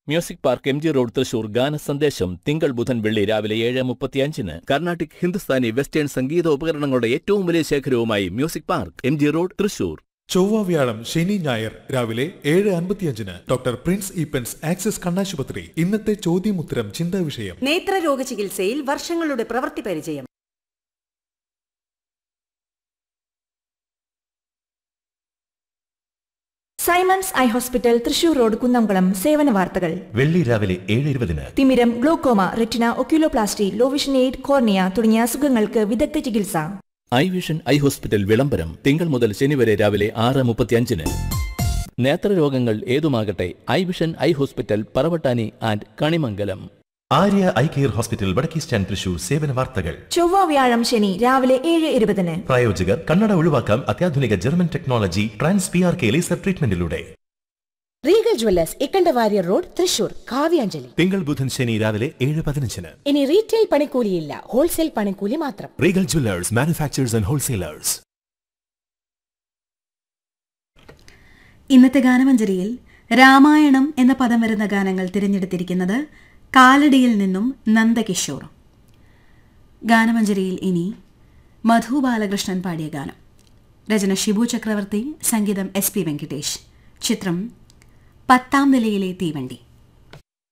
music Park M G Road Thrissur ഗാന സന്ദേശം തിങ്കൾ ബുധൻ വെള്ളി രാവിലെ ഏഴ് മുപ്പത്തിയഞ്ചിന് കർണാട്ടിക് ഹിന്ദുസ്ഥാനി വെസ്റ്റേൺ സംഗീത ഉപകരണങ്ങളുടെ ഏറ്റവും വലിയ ശേഖരവുമായി Music Park M G Road Thrissur ചൊവ്വ വ്യാഴം ശനി ഞായർ രാവിലെ ഏഴ് അൻപത്തിയഞ്ചിന് ഡോക്ടർ പ്രിൻസ് ഈപ്പൻസ് ആക്സിസ് കണ്ണാശുപത്രി ഇന്നത്തെ ചോദ്യമുത്തരം ചിന്താ വിഷയം നേത്രരോഗ ചികിത്സയിൽ വർഷങ്ങളുടെ പ്രവൃത്തി പരിചയം Simon's Eye Hospital Thrissur road Kunnamkulam സേവന വാർത്തകൾ വെള്ളി രാവിലെ ഏഴ് ഇരുപതിന് തിമിരം glaucoma retina oculoplasty low vision aid cornea തുടങ്ങിയ അസുഖങ്ങൾക്ക് വിദഗ്ധ ചികിത്സ ഐ വിഷൻ ഐ ഹോസ്പിറ്റൽ വിളംബരം തിങ്കൾ മുതൽ ശനി വരെ രാവിലെ ആറ് മുപ്പത്തിയഞ്ചിന് നേത്രരോഗങ്ങൾ ഏതുമാകട്ടെ Eye Vision Eye Hospital Paravattani and Kanimangalam Arya Eye Care Hospital വടക്കേ സ്റ്റാൻഡ് തൃശൂർ സേവന വാർത്തകൾ ചൊവ്വ വ്യാഴം ശനി രാവിലെ ഏഴ് ഇരുപതിന് പ്രായോജകർ കണ്ണട ഒഴിവാക്കാം അത്യാധുനിക German technology trans P R K laser ട്രീറ്റ്മെന്റിലൂടെ Regal Jewellers Ikkanda Warrier road Thrissur Kavyanjali തിങ്കൾ ബുധൻ ശനി രാവിലെ ഏഴ് പതിനഞ്ചിന് ഇനി റീറ്റെയിൽ പണിക്കൂലിയില്ല ഹോൾസെയിൽ പണിക്കൂലി മാത്രം Regal Jewellers manufacturers and wholesalers ഇന്നത്തെ ഗാനമഞ്ജരിയിൽ രാമായണം എന്ന പദം വരുന്ന ഗാനങ്ങൾ തിരഞ്ഞെടുത്തിരിക്കുന്നത് കാലടിയിൽ നിന്നും നന്ദകിഷോർ ഗാനമഞ്ജരിയിൽ ഇനി മധു ബാലകൃഷ്ണൻ പാടിയ ഗാനം രചന ഷിബു ചക്രവർത്തി സംഗീതം എസ് പി വെങ്കിടേഷ് ചിത്രം പത്താം നിലയിലെ തീവണ്ടി